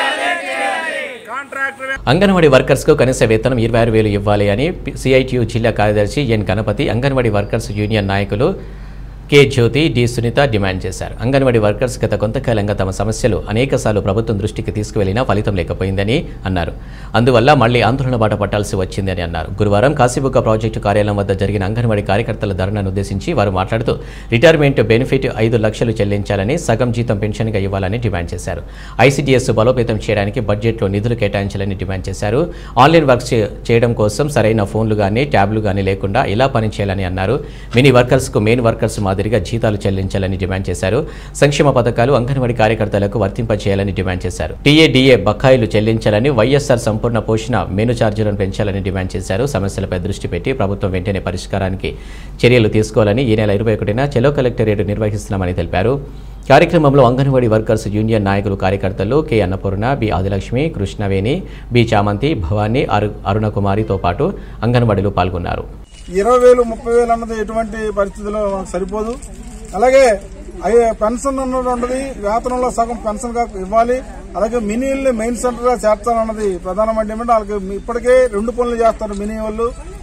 కాంట్రాక్టర్ వ్య- అంగన్వాడీ వర్కర్స్కు కనీస వేతనం ఇరవై ఆరు వేలు ఇవ్వాలి అని సిఐటియు జిల్లా కార్యదర్శి N Ganapathi Anganwadi workers union నాయకులు K Jyothi D Sunitha demand చేశారు అంగన్వాడీ వర్కర్స్ గత కొంతకాలంగా తమ సమస్యలు అనేకసార్లు ప్రభుత్వం దృష్టికి తీసుకువెళ్లినా ఫలితం లేకపోయిందని అన్నారు అందువల్ల మళ్లీ ఆందోళన బాట పట్టాల్సి వచ్చిందని అన్నారు గురువారం కాశీబుగ్గ ప్రాజెక్టు కార్యాలయం వద్ద జరిగిన అంగన్వాడీ కార్యకర్తల ధర్నాను ఉద్దేశించి వారు మాట్లాడుతూ రిటైర్మెంట్ బెనిఫిట్ ఐదు లక్షలు చెల్లించాలని సగం జీతం పెన్షన్గా ఇవ్వాలని డిమాండ్ చేశారు ఐసీడీఎస్ బలోపేతం చేయడానికి బడ్జెట్లో నిధులు కేటాయించాలని డిమాండ్ చేశారు ఆన్లైన్ వర్క్ చే- చేయడం కోసం సరైన ఫోన్లు కానీ ట్యాబ్లు కానీ లేకుండా ఎలా పనిచేయాలని అన్నారు మినీ వర్కర్స్కు మెయిన్ వర్కర్స్ మాదిరిగా జీతాలు చెల్లించాలని డిమాండ్ చేశారు సంక్షేమ పథకాలు అంగన్వాడీ కార్యకర్తలకు వర్తింపచేయాలని డిమాండ్ చేశారు టీఏడీఏ బకాయిలు చెల్లించాలని వైఎస్ఆర్ సంపూర్ణ పోషణ మెను ఛార్జీలను పెంచాలని డిమాండ్ చేశారు సమస్యలపై దృష్టి పెట్టి ప్రభుత్వం వెంటనే పరిష్కారానికి చర్యలు తీసుకోవాలని ఈ నెల ఇరవై ఒకటిన చెలో కలెక్టరేట్ నిర్వహిస్తున్నామని తెలిపారు కార్యక్రమంలో అంగన్వాడీ వర్కర్స్ యూనియన్ నాయకులు కార్యకర్తలు K Annapurna B Adilakshmi Krishnaveni B Chamanthi Bhavani అరు అరుణకుమారితో పాటు అంగన్వాడీలు పాల్గొన్నారు ఇరవై వేలు ముప్పై వేలు అన్నది ఎటువంటి పరిస్థితిలో మనకు సరిపోదు అలాగే అయ్యే పెన్షన్ అన్నది ఉండదు వేతనంలో సగం పెన్షన్ గా ఇవ్వాలి అలాగే మినీల్ని మెయిన్ సెంటర్ గా చేర్చాలన్నది ప్రధానమైన డిమాండ్ వాళ్ళకి ఇప్పటికే రెండు పనులు చేస్తారు మినీ వాళ్ళు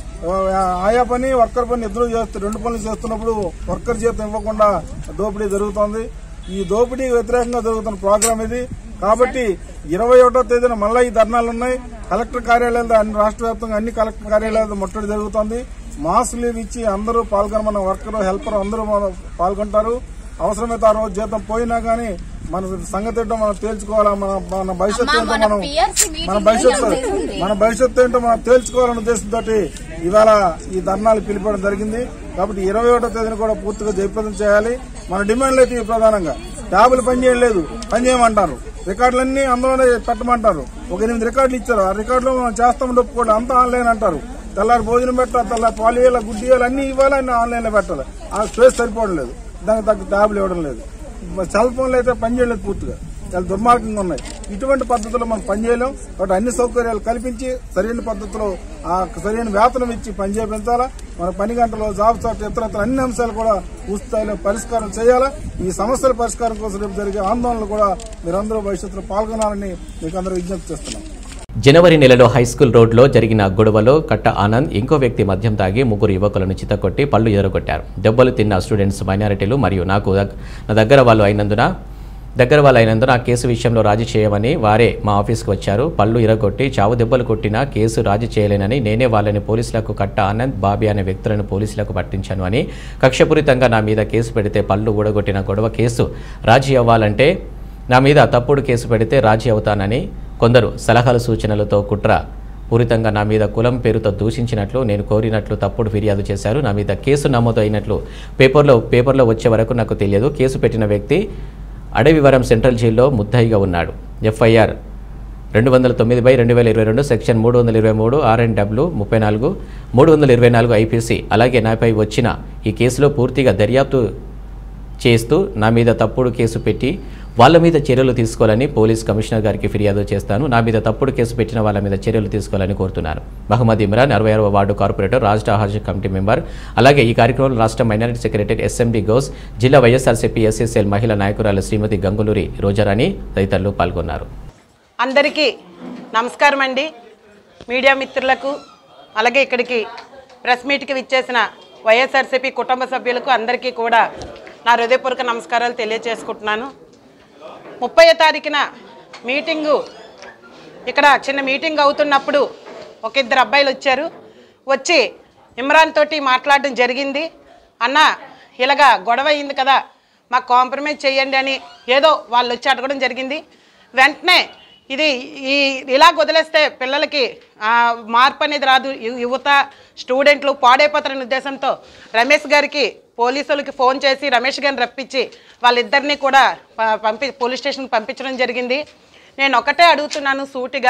ఆ, ఆయా పని వర్కర్ పని ఇద్దరు చేస్తారు రెండు పనులు చేస్తున్నప్పుడు వర్కర్ జీతం ఇవ్వకుండా దోపిడీ జరుగుతోంది ఈ దోపిడీకి వ్యతిరేకంగా జరుగుతున్న ప్రోగ్రాం ఇది కాబట్టి ఇరవై ఒకటో తేదీన మళ్ళీ ఈ ధర్నాలు ఉన్నాయి కలెక్టర్ కార్యాలయాలు అన్ని రాష్ట్ర వ్యాప్తంగా అన్ని కలెక్టర్ కార్యాలయాలు ముట్టడి జరుగుతోంది మాస్ లీవ్ ఇచ్చి అందరూ పాల్గొనమన్న వర్కర్ హెల్పర్ అందరూ మన- పాల్గొంటారు అవసరమైతే ఆ రోజు జీతం పోయినా గానీ మన సంగతి ఏంటో మనం తేల్చుకోవాలా మన మన భవిష్యత్తు ఏంటో మనం మన భవిష్యత్తు మన భవిష్యత్తు ఏంటో మనం తేల్చుకోవాలనే ఉద్దేశంతో ఇవాళ ఈ ధర్నాలు పిలిపడం జరిగింది కాబట్టి ఇరవై ఒకటో తేదీన కూడా పూర్తిగా జయప్రదం చేయాలి మన డిమాండ్లు అయితే ఇవి ప్రధానంగా ట్యాబులు పనిచేయలేదు పని చేయమంటారు రికార్డులన్నీ అందులోనే పెట్టమంటారు ఒక ఎనిమిది రికార్డులు ఇచ్చారు ఆ రికార్డులో మనం చేస్తాం ఒప్పుకోండి అంతా ఆన్లైన్ అంటారు తెల్లారి భోజనం పెట్టాలి తెల్లారి పాలు వేయాలి గుడ్డి వేయాలి అన్ని ఇవ్వాలి అన్ని ఆన్లైన్లో పెట్టాలి ఆ స్పేస్ సరిపోవడం లేదు దానికి తగ్గ ట్యాబ్లు ఇవ్వడం లేదు సెల్ ఫోన్లు అయితే పనిచేయలేదు పూర్తిగా చాలా దుర్మార్గంగా ఉన్నాయి ఇటువంటి పద్ధతిలో మనం పనిచేయలేం కాబట్టి అన్ని సౌకర్యాలు కల్పించి సరైన పద్ధతిలో ఆ సరైన వేతనం ఇచ్చి పని చేయించాలా మన పని గంటలు జాబ్ చాట్ ఇతరత్ర అన్ని అంశాలు కూడా పూర్తి స్థాయిలో పరిష్కారం చేయాలా ఈ సమస్యల పరిష్కారం కోసం రేపు జరిగే ఆందోళనలు కూడా మీరందరూ భవిష్యత్తులో పాల్గొనాలని మీకు అందరూ విజ్ఞప్తి చేస్తున్నాం జనవరి నెలలో హైస్కూల్ రోడ్లో జరిగిన గొడవలో కట్ట ఆనంద్ ఇంకో వ్యక్తి మద్యం తాగి ముగ్గురు యువకులను చిత్తకొట్టి పళ్ళు ఎదరగొట్టారు దెబ్బలు తిన్న స్టూడెంట్స్ మైనారిటీలు మరియు నాకు దగ్- నా దగ్గర వాళ్ళు అయినందున దగ్గర వాళ్ళు అయినందున ఆ కేసు విషయంలో రాజీ చేయమని వారే మా ఆఫీస్కి వచ్చారు పళ్ళు ఇరగొట్టి చావు దెబ్బలు కొట్టినా కేసు రాజీ చేయలేనని నేనే వాళ్ళని పోలీసులకు కట్ట ఆనంద్ బాబీ అనే వ్యక్తులను పోలీసులకు పట్టించాను అని కక్షపూరితంగా నా మీద కేసు పెడితే పళ్ళు ఊడగొట్టిన గొడవ కేసు రాజీ అవ్వాలంటే నా మీద తప్పుడు కేసు పెడితే రాజీ అవుతానని కొందరు సలహాలు సూచనలతో కుట్ర పూరితంగా నా మీద కులం పేరుతో దూషించినట్లు నేను కోరినట్లు తప్పుడు ఫిర్యాదు చేశారు నా మీద కేసు నమోదు అయినట్లు పేపర్లో పేపర్లో వచ్చే వరకు నాకు తెలియదు కేసు పెట్టిన వ్యక్తి అడవివరం సెంట్రల్ జైల్లో ముద్దాయిగా ఉన్నాడు ఎఫ్ఐఆర్ రెండు వందల తొమ్మిది బై రెండు వేల ఇరవై రెండు సెక్షన్ మూడు వందల ఇరవై మూడు ఆర్ఎన్డబ్ల్యూ ముప్పై నాలుగు మూడు వందల ఇరవై నాలుగు ఐపీసీ అలాగే నాపై వచ్చిన ఈ కేసులో పూర్తిగా దర్యాప్తు చేస్తూ నా మీద తప్పుడు కేసు పెట్టి వాళ్ళ మీద చర్యలు తీసుకోవాలని పోలీస్ కమిషనర్ గారికి ఫిర్యాదు చేస్తాను నా మీద తప్పుడు కేసు పెట్టిన వాళ్ళ మీద చర్యలు తీసుకోవాలని కోరుతున్నారు మహమ్మద్ ఇమ్రాన్ అరవై ఆరవ వార్డు కార్పొరేటర్ రాష్ట్ర హజ్ కమిటీ మెంబర్ అలాగే ఈ కార్యక్రమంలో రాష్ట్ర మైనారిటీ సెక్రటరీ ఎస్ఎండి గౌస్ జిల్లా వైఎస్ఆర్సీపీ ఎస్ఎస్ఎల్ మహిళా నాయకురాలు శ్రీమతి గంగులూరి రోజారాణి తదితరులు పాల్గొన్నారు అందరికీ నమస్కారం అండి మీడియా మిత్రులకు అలాగే ఇక్కడికి ప్రెస్ మీట్కి విచ్చేసిన వైఎస్ఆర్సీపీ కుటుంబ సభ్యులకు అందరికీ కూడా నా హృదయపూర్వక నమస్కారాలు తెలియజేసుకుంటున్నాను ముప్పై తారీఖున మీటింగు ఇక్కడ చిన్న మీటింగ్ అవుతున్నప్పుడు ఒక ఇద్దరు అబ్బాయిలు వచ్చారు వచ్చి ఇమ్రాన్ తోటి మాట్లాడడం జరిగింది అన్న ఇలాగా గొడవ అయింది కదా మాకు కాంప్రమైజ్ చేయండి అని ఏదో వాళ్ళు వచ్చి అడగడం జరిగింది వెంటనే ఇది ఈ ఇలా వదిలేస్తే పిల్లలకి ఆ, మార్పు అనేది రాదు యు- యువత స్టూడెంట్లు పాడైపోతారనే ఉద్దేశంతో రమేష్ గారికి పోలీసులకి ఫోన్ చేసి రమేష్ గారిని రప్పించి వాళ్ళిద్దరిని కూడా ప- పంపి పోలీస్ స్టేషన్కి పంపించడం జరిగింది నేను ఒకటే అడుగుతున్నాను సూటిగా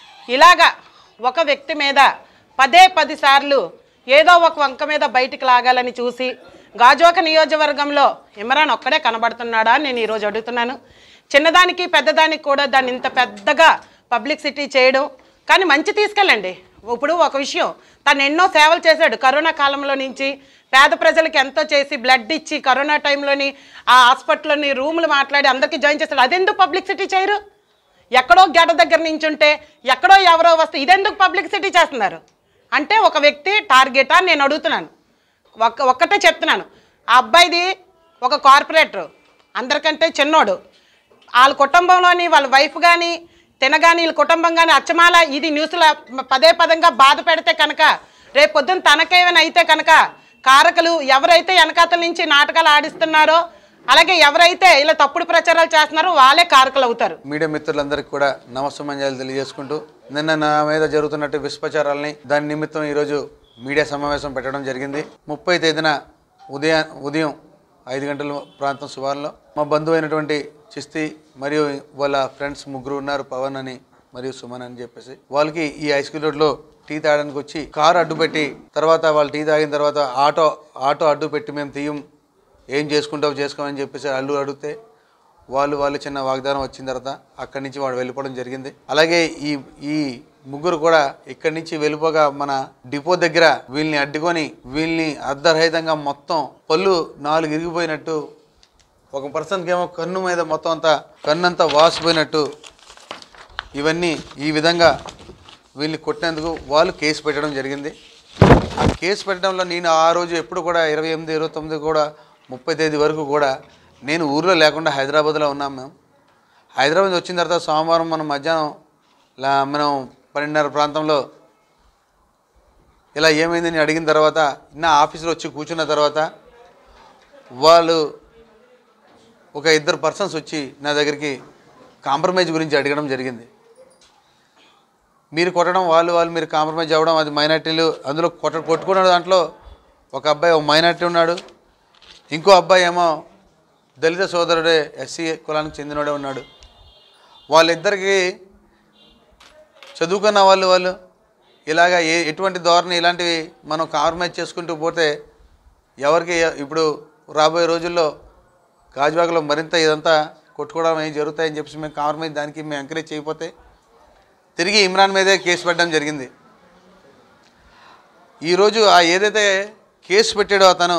ఇలాగా ఒక వ్యక్తి మీద పదే పది సార్లు ఏదో ఒక వంక మీద బయటికి లాగాలని చూసి గాజువాక నియోజకవర్గంలో ఇమ్రాన్ ఒక్కడే కనబడుతున్నాడా అని నేను ఈరోజు అడుగుతున్నాను చిన్నదానికి పెద్దదానికి కూడా దాన్ని ఇంత పెద్దగా పబ్లిసిటీ చేయడం కానీ మంచి తీసుకెళ్ళండి ఇప్పుడు ఒక విషయం తను ఎన్నో సేవలు చేశాడు కరోనా కాలంలో నుంచి పేద ప్రజలకి ఎంతో చేసి బ్లడ్ ఇచ్చి కరోనా టైంలోని ఆ హాస్పిటల్లోని రూములు మాట్లాడి అందరికీ జాయిన్ చేస్తాడు అదెందుకు పబ్లిసిటీ చేయరు ఎక్కడో గెడ దగ్గర నుంచి ఉంటే ఎక్కడో ఎవరో వస్తే ఇదెందుకు పబ్లిసిటీ చేస్తున్నారు అంటే ఒక వ్యక్తి టార్గెటా నేను అడుగుతున్నాను ఒక్క ఒక్కటే చెప్తున్నాను ఆ అబ్బాయిది ఒక కార్పొరేటర్ అందరికంటే చిన్నోడు వాళ్ళ కుటుంబంలోని వాళ్ళ వైఫ్ కానీ తినగాని వీళ్ళ కుటుంబం కానీ అచ్చమాల ఇది న్యూస్లో పదే పదంగా బాధ పెడితే కనుక రేపు పొద్దున్న తనకేమైనా అయితే కనుక కారకులు ఎవరైతే వెనకాతల నుంచి నాటకాలు ఆడిస్తున్నారో అలాగే ఎవరైతే ఇలా తప్పుడు ప్రచారాలు చేస్తున్నారో వాళ్ళే కారకులు అవుతారు మీడియా మిత్రులందరికీ కూడా నమస్సమంజాలు తెలియజేసుకుంటూ నిన్న నా మీద జరుగుతున్నట్టు విశ్వచారాలని దాని నిమిత్తం ఈరోజు మీడియా సమావేశం పెట్టడం జరిగింది ముప్పై తేదీన ఉదయం ఉదయం ఐదు గంటల ప్రాంతం సుమారులో మా బంధువు అయినటువంటి చిస్తి మరియు వాళ్ళ ఫ్రెండ్స్ ముగ్గురు ఉన్నారు పవన్ అని మరియు సుమన్ అని చెప్పేసి వాళ్ళకి ఈ ఐస్క్రీమ్ రోడ్లో టీ తాగడానికి వచ్చి కారు అడ్డు పెట్టి తర్వాత వాళ్ళు టీ తాగిన తర్వాత ఆటో ఆటో అడ్డు పెట్టి మేము తీయం ఏం చేసుకుంటావు చేసుకోమని చెప్పేసి అల్లు అడిగితే వాళ్ళు వాళ్ళు చిన్న వాగ్దానం వచ్చిన తర్వాత అక్కడి నుంచి వాడు వెళ్ళిపోవడం జరిగింది అలాగే ఈ ఈ ముగ్గురు కూడా ఇక్కడి నుంచి వెళ్ళిపోగా మన డిపో దగ్గర వీళ్ళని అడ్డుకొని వీళ్ళని అర్ధరహితంగా మొత్తం పళ్ళు నాలుగు ఇరిగిపోయినట్టు ఒక పర్సన్కి ఏమో కన్ను మీద మొత్తం అంతా కన్ను అంతా వాసిపోయినట్టు ఇవన్నీ ఈ విధంగా వీళ్ళని కొట్టినందుకు వాళ్ళు కేసు పెట్టడం జరిగింది ఆ కేసు పెట్టడంలో నేను ఆ రోజు ఎప్పుడు కూడా ఇరవై ఎనిమిది ఇరవై తొమ్మిది కూడా ముప్పై తేదీ వరకు కూడా నేను ఊర్లో లేకుండా హైదరాబాద్లో ఉన్నాం మేము హైదరాబాద్ వచ్చిన తర్వాత సోమవారం మనం మధ్యాహ్నం లా- మనం పన్నెండున్నర ప్రాంతంలో ఇలా ఏమైందని అడిగిన తర్వాత నా ఆఫీసులో వచ్చి కూర్చున్న తర్వాత వాళ్ళు ఒక ఇద్దరు పర్సన్స్ వచ్చి నా దగ్గరికి కాంప్రమైజ్ గురించి అడగడం జరిగింది మీరు కొట్టడం వాళ్ళు వాళ్ళు మీరు కాంప్రమైజ్ అవ్వడం అది మైనార్టీలు అందులో కొట్ట కొట్టుకున్న దాంట్లో ఒక అబ్బాయి ఒక మైనార్టీ ఉన్నాడు ఇంకో అబ్బాయి ఏమో దళిత సోదరుడే ఎస్సీ కులానికి చెందినోడే ఉన్నాడు వాళ్ళిద్దరికి చదువుకున్న వాళ్ళు వాళ్ళు ఇలాగ ఏ ఎటువంటి ధోరణి ఇలాంటివి మనం కాంప్రమైజ్ చేసుకుంటూ పోతే ఎవరికి ఇప్పుడు రాబోయే రోజుల్లో గాజువాకలో మరింత ఇదంతా కొట్టుకోవడం ఏం జరుగుతాయని చెప్పేసి మేము కాంప్రమైజ్ దానికి మేము ఎంకరేజ్ చేయకపోతే తిరిగి ఇమ్రాన్ మీదే కేసు పెట్టడం జరిగింది ఈరోజు ఆ ఏదైతే కేసు పెట్టాడో అతను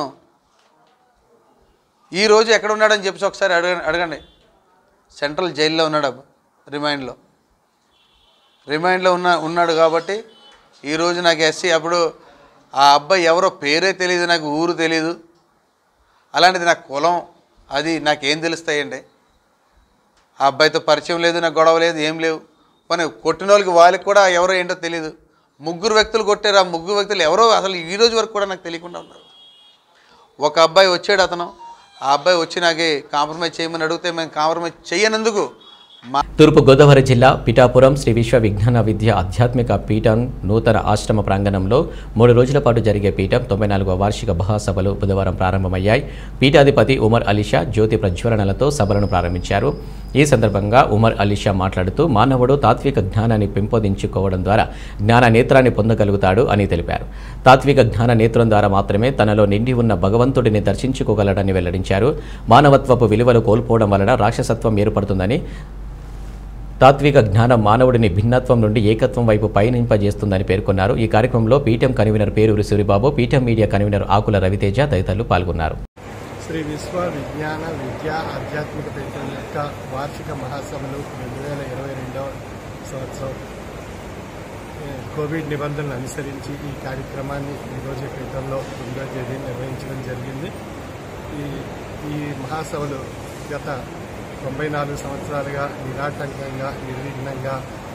ఈరోజు ఎక్కడ ఉన్నాడని చెప్పేసి ఒకసారి అడగ అడగండి సెంట్రల్ జైల్లో ఉన్నాడు అబ్బ- రిమైండ్లో రిమైండ్లో ఉన్న ఉన్నాడు కాబట్టి ఈరోజు నాకు ఎస్సీ అప్పుడు ఆ అబ్బాయి ఎవరో పేరే తెలియదు నాకు ఊరు తెలియదు అలాంటిది నాకు కులం అది నాకేం తెలుస్తాయండి ఆ అబ్బాయితో పరిచయం లేదు నాకు గొడవ లేదు ఏం లేవు కానీ కొట్టిన వాళ్ళకి వాళ్ళకి కూడా ఎవరో ఏంటో తెలియదు ముగ్గురు వ్యక్తులు కొట్టారు ఆ ముగ్గురు వ్యక్తులు ఎవరో అసలు ఈ రోజు వరకు కూడా నాకు తెలియకుండా ఉన్నారు ఒక అబ్బాయి వచ్చాడు అతను ఆ అబ్బాయి వచ్చి నాకు కాంప్రమైజ్ చేయమని అడిగితే మేము కాంప్రమైజ్ చేయనందుకు మా తూర్పు గోదావరి జిల్లా పిఠాపురం శ్రీ విశ్వ విజ్ఞాన విద్య ఆధ్యాత్మిక పీఠం నూతన ఆశ్రమ ప్రాంగణంలో మూడు రోజుల పాటు జరిగే పీఠం తొంభై నాలుగవ వార్షిక మహాసభలు బుధవారం ప్రారంభమయ్యాయి పీఠాధిపతి ఉమర్ అలీషా జ్యోతి ప్రజ్వలనలతో సభలను ప్రారంభించారు ఈ సందర్భంగా ఉమర్ అలీషా మాట్లాడుతూ మానవుడు తాత్విక జ్ఞానాన్ని పెంపొందించుకోవడం ద్వారా జ్ఞాన నేత్రాన్ని పొందగలుగుతాడు అని తెలిపారు తాత్విక జ్ఞాన నేత్రం ద్వారా మాత్రమే తనలో నిండి ఉన్న భగవంతుడిని దర్శించుకోగలడని వెల్లడించారు మానవత్వపు విలువలు కోల్పోవడం వలన రాక్షసత్వం ఏర్పడుతుందని తాత్విక జ్ఞానం మానవుడిని భిన్నత్వం నుండి ఏకత్వం వైపు పయనింపజేస్తుందని పేర్కొన్నారు ఈ కార్యక్రమంలో పీఠం కన్వీనర్ పేరూరి సూరిబాబు పీఠం మీడియా కన్వీనర్ ఆకుల రవితేజ తదితరులు పాల్గొన్నారు శ్రీ విశ్వ విజ్ఞాన విద్యా ఆధ్యాత్మిక పీఠం యొక్క వార్షిక మహాసభలు రెండు వేల ఇరవై రెండవ సంవత్సరం ఏ, కోవిడ్ నిబంధనలు అనుసరించి ఈ కార్యక్రమాన్ని ఈరోజు పీఠంలో తొమ్మిదో తేదీ నిర్వహించడం జరిగింది ఈ ఈ మహాసభలు గత తొంభై నాలుగు సంవత్సరాలుగా నిరాటంకంగా నిర్విఘ్నంగా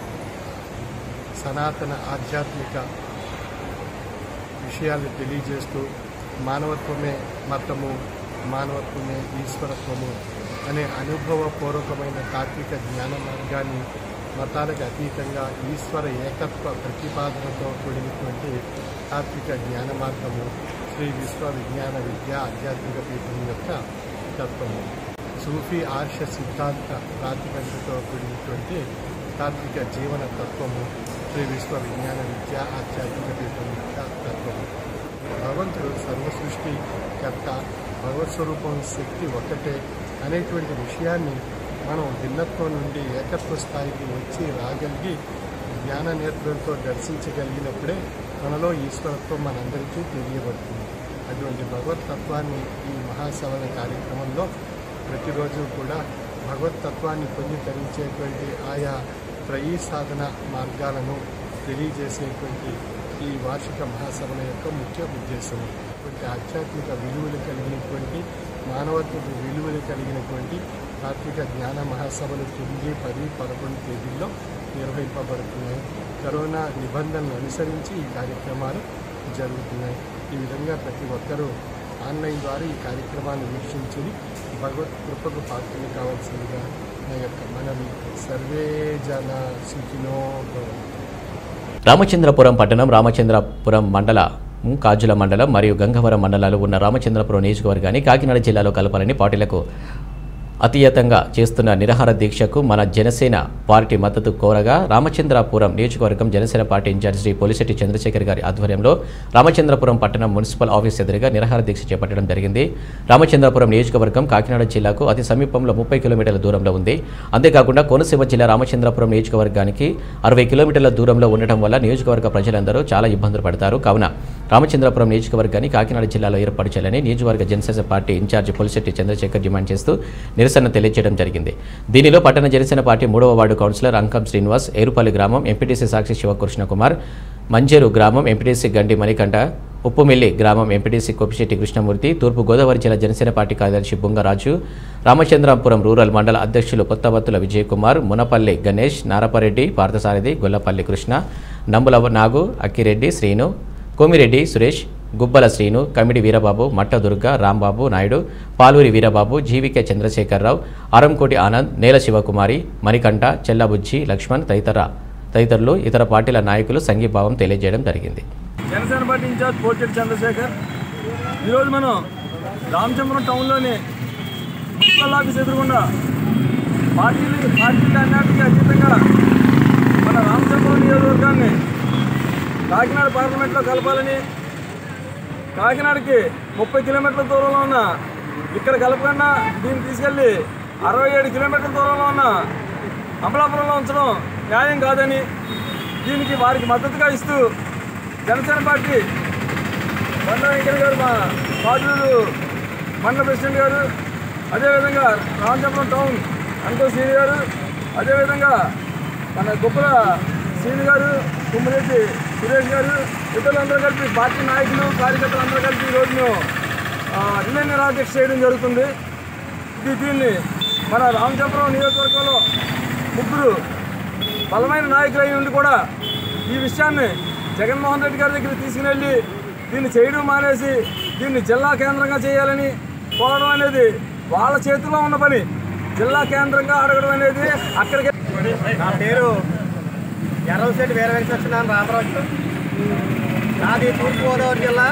సనాతన ఆధ్యాత్మిక విషయాలు తెలియజేస్తూ మానవత్వమే మతము మానవత్వమే ఈశ్వరత్వము అనే అనుభవపూర్వకమైన తాత్విక జ్ఞాన మార్గాన్ని మతాలకు అతీతంగా ఈశ్వర ఏకత్వ ప్రతిపాదనతో కూడినటువంటి తాత్విక జ్ఞాన మార్గము శ్రీ విశ్వ విజ్ఞాన విద్య ఆధ్యాత్మిక పీఠం యొక్క తత్వము సూఫీ ఆర్ష సిద్ధాంత ప్రాతిపదికతో కూడినటువంటి తాత్విక జీవన తత్వము శ్రీ విశ్వ విజ్ఞాన విద్య ఆధ్యాత్మిక పీఠం యొక్క తత్వము భగవంతుడు సర్వ సృష్టి కర్త భగవత్ స్వరూపం శక్తి ఒక్కటే అనేటువంటి విషయాన్ని మనం భిన్నత్వం నుండి ఏకత్వ స్థాయికి వచ్చి రాగలిగి జ్ఞాన నేత్రంతో దర్శించగలిగినప్పుడే మనలో ఈశ్వరత్వం మనందరికీ తెలియబడుతుంది అటువంటి భగవత్ తత్వాన్ని ఈ మహాసభల కార్యక్రమంలో ప్రతిరోజు కూడా భగవత్ తత్వాన్ని పొంది తరించేటువంటి ఆయా త్రయీ సాధన మార్గాలను తెలియజేసేటువంటి ఈ వార్షిక మహాసభల యొక్క ముఖ్య ఉద్దేశం ఇటువంటి ఆధ్యాత్మిక విలువలు కలిగినటువంటి మానవత్వపు విలువలు కలిగినటువంటి తాత్విక జ్ఞాన మహాసభలు తొమ్మిది పది పదకొండు తేదీల్లో నిర్వహింపబడుతున్నాయి కరోనా నిబంధనలు అనుసరించి ఈ కార్యక్రమాలు జరుగుతున్నాయి ఈ విధంగా ప్రతి ఒక్కరూ ఆన్లైన్ ద్వారా ఈ కార్యక్రమాన్ని వీక్షించి భగవత్ కృపకు పాత్రలు కావాల్సిందిగా నా యొక్క మనవి సర్వే జన సుఖినో భవంతు. రామచంద్రపురం పట్టణం రామచంద్రపురం మండల కాజుల మండలం మరియు గంగవరం మండలాలు ఉన్న రామచంద్రపురం నియోజకవర్గాన్ని కాకినాడ జిల్లాలో కలపాలని పార్టీలకు అతీతంగా చేస్తున్న నిరాహార దీక్షకు మన జనసేన పార్టీ మద్దతు కోరగా రామచంద్రపురం నియోజకవర్గం జనసేన పార్టీ ఇన్ఛార్జ్ శ్రీ పోలిశెట్టి చంద్రశేఖర్ గారి ఆధ్వర్యంలో రామచంద్రపురం పట్టణం మున్సిపల్ ఆఫీస్ ఎదురుగా నిరాహార దీక్ష చేపట్టడం జరిగింది రామచంద్రపురం నియోజకవర్గం కాకినాడ జిల్లాకు అతి సమీపంలో ముప్పై కిలోమీటర్ల దూరంలో ఉంది అంతేకాకుండా కోనసీమ జిల్లా రామచంద్రపురం నియోజకవర్గానికి అరవై కిలోమీటర్ల దూరంలో ఉండటం వల్ల నియోజకవర్గ ప్రజలందరూ చాలా ఇబ్బందులు పడతారు కావున రామచంద్రపురం నియోజకవర్గాన్ని కాకినాడ జిల్లాలో ఏర్పాటు చేయాలని నియోజకవర్గ Janasena party incharge Polisetty Chandrasekhar demand చేస్తూ నిరసన తెలియజేయడం జరిగింది దీనిలో పట్టణ జనసేన పార్టీ మూడవ వార్డు కౌన్సిలర్ అంకం శ్రీనివాస్ ఏరుపల్లి గ్రామం ఎంపీటీసీ సాక్షి శివకృష్ణ కుమార్ మంజేరు గ్రామం ఎంపీటీసీ గండి మణికంఠ ఉప్పుమిల్లి గ్రామం ఎంపీటీసీ కొప్పిశెట్టి కృష్ణమూర్తి తూర్పు గోదావరి జిల్లా జనసేన పార్టీ కార్యదర్శి బుంగరాజు రామచంద్రాపురం రూరల్ మండల అధ్యక్షులు కొత్తబత్తుల విజయకుమార్ మునపల్లి గణేష్ నారపరెడ్డి పార్థసారథి గొల్లపల్లి కృష్ణ నంబుల నాగు అక్కిరెడ్డి శ్రీను కోమిరెడ్డి సురేష్ గుబ్బల శ్రీను కమిడి వీరబాబు మట్ట దుర్గ రాంబాబు నాయుడు పాలూరి వీరబాబు జీవికే చంద్రశేఖరరావు ఆరంకోటి ఆనంద్ నేల శివకుమారి మణికంఠ చెల్లబుజ్జి లక్ష్మణ్ తదితర తదితరులు ఇతర పార్టీల నాయకులు సంఘీభావం తెలియజేయడం జరిగింది జనసేన పార్టీ ఇన్ఛార్జ్ పోర్చెట్టి చంద్రశేఖర్ ఈరోజు మనం రామచంద్రం టౌన్లోని మున్సిపల్ ఆఫీస్ ఎదురుగుండా పార్టీలు పార్టీలు అన్నిటికీ అతీతంగా మన రామచంద్రం నియోజకవర్గాన్ని కాకినాడ పార్లమెంట్లో కలపాలని కాకినాడకి ముప్పై కిలోమీటర్ల దూరంలో ఉన్న ఇక్కడ కలపకుండా దీన్ని తీసుకెళ్ళి అరవై ఏడు కిలోమీటర్ల దూరంలో ఉన్న అమలాపురంలో ఉంచడం న్యాయం కాదని దీనికి వారికి మద్దతుగా ఇస్తూ జనసేన పార్టీ బండ వెంకయ్య గారు మా పార్టీలు మండల ప్రెసిడెంట్ గారు అదేవిధంగా రామచంద్రం టౌన్ అంతో శ్రీని గారు అదేవిధంగా మన గొప్పల శ్రీని గారు కుమ్మిరెడ్డి సురేష్ గారు ఇతరులందరూ కలిపి పార్టీ నాయకులు కార్యకర్తలు అందరూ కలిపి ఈరోజు మేము రిలే నిరాదీక్ష చేయడం జరుగుతుంది ఇది దీన్ని మన రామచంద్రం నియోజకవర్గంలో ముగ్గురు బలమైన నాయకులు అయి ఉండి కూడా ఈ విషయాన్ని జగన్మోహన్ రెడ్డి గారి దగ్గరికి తీసుకువెళ్ళి దీన్ని చేయడం మానేసి దీన్ని జిల్లా కేంద్రంగా చేయాలని కోరడం అనేది వాళ్ళ చేతిలో ఉన్న పని జిల్లా కేంద్రంగా అడగడం అనేది అక్కడికి నా పేరు ఎర్రవశెట్టి వీర వెంకటలక్ష్మణ రామరాజు నాది తూర్పుగోదావరి జిల్లా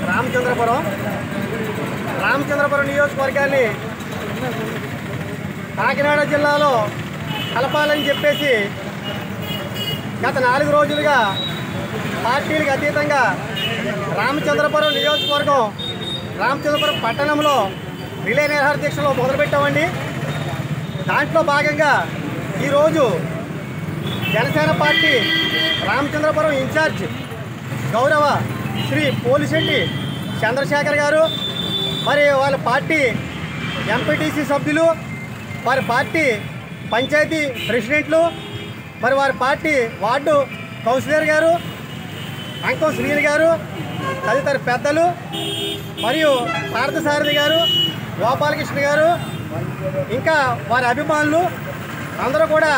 రామచంద్రపురం రామచంద్రపురం నియోజకవర్గాన్ని కాకినాడ జిల్లాలో కలపాలని చెప్పేసి గత నాలుగు రోజులుగా పార్టీలకు అతీతంగా రామచంద్రపురం నియోజకవర్గం రామచంద్రపురం పట్టణంలో రిలే నిరాహార దీక్షలో మొదలుపెట్టామండి దాంట్లో భాగంగా ఈరోజు జనసేన పార్టీ రామచంద్రపురం ఇన్ఛార్జ్ గౌరవ శ్రీ పోలిశెట్టి చంద్రశేఖర్ గారు మరి వాళ్ళ పార్టీ ఎంపీటీసీ సభ్యులు వారి పార్టీ పంచాయతీ ప్రెసిడెంట్లు మరి వారి పార్టీ వార్డు కౌన్సిలర్ గారు అంకం శ్రీని గారు తదితర పెద్దలు మరియు పార్థసారథి గారు గోపాలకృష్ణ గారు ఇంకా వారి అభిమానులు అందరూ కూడా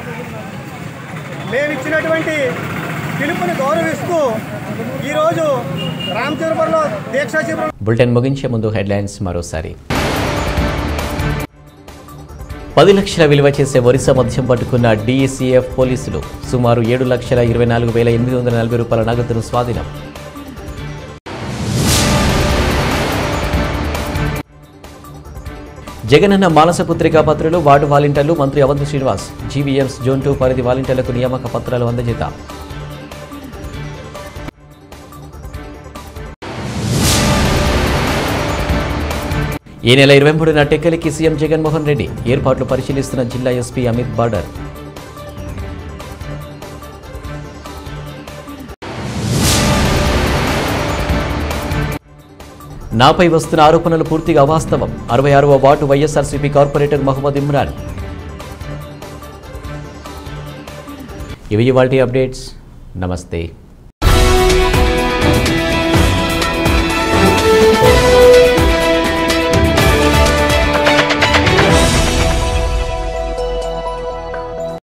మేము ఇచ్చినటువంటి పిలుపుని గౌరవిస్తూ ఈరోజు రామచంద్రపురంలో దీక్షా శిబిరం బులెటిన్ ముగించే ముందు హెడ్లైన్స్ మరోసారి పది లక్షల విలువ చేసే ఒరిస్సా మద్యం పట్టుకున్న డిఈసీఎఫ్ పోలీసులు సుమారు ఏడు లక్షల ఇరవై నాలుగు వేల ఎనిమిది వందల నలభై రూపాయల నగదును స్వాధీనం జగనన్న మానసపుత్రికా పత్రులు వార్డు వాలంటీర్లు మంత్రి Avanthi Srinivas GVMS zone two పరిధి వాలంటీర్లకు నియామక పత్రాలు అందజేత ఈ నెల ఇరవై మూడున టెక్కలికి సీఎం జగన్మోహన్ రెడ్డి ఏర్పాట్లు పరిశీలిస్తున్న జిల్లా ఎస్పీ అమిత్ బార్డర్ నాపై వస్తున్న ఆరోపణలు పూర్తిగా అవాస్తవం అరవై ఆరవ ward YSRCP corporator Mohammed Imran ఇవి ఇవాల్టి అప్డేట్స్ నమస్తే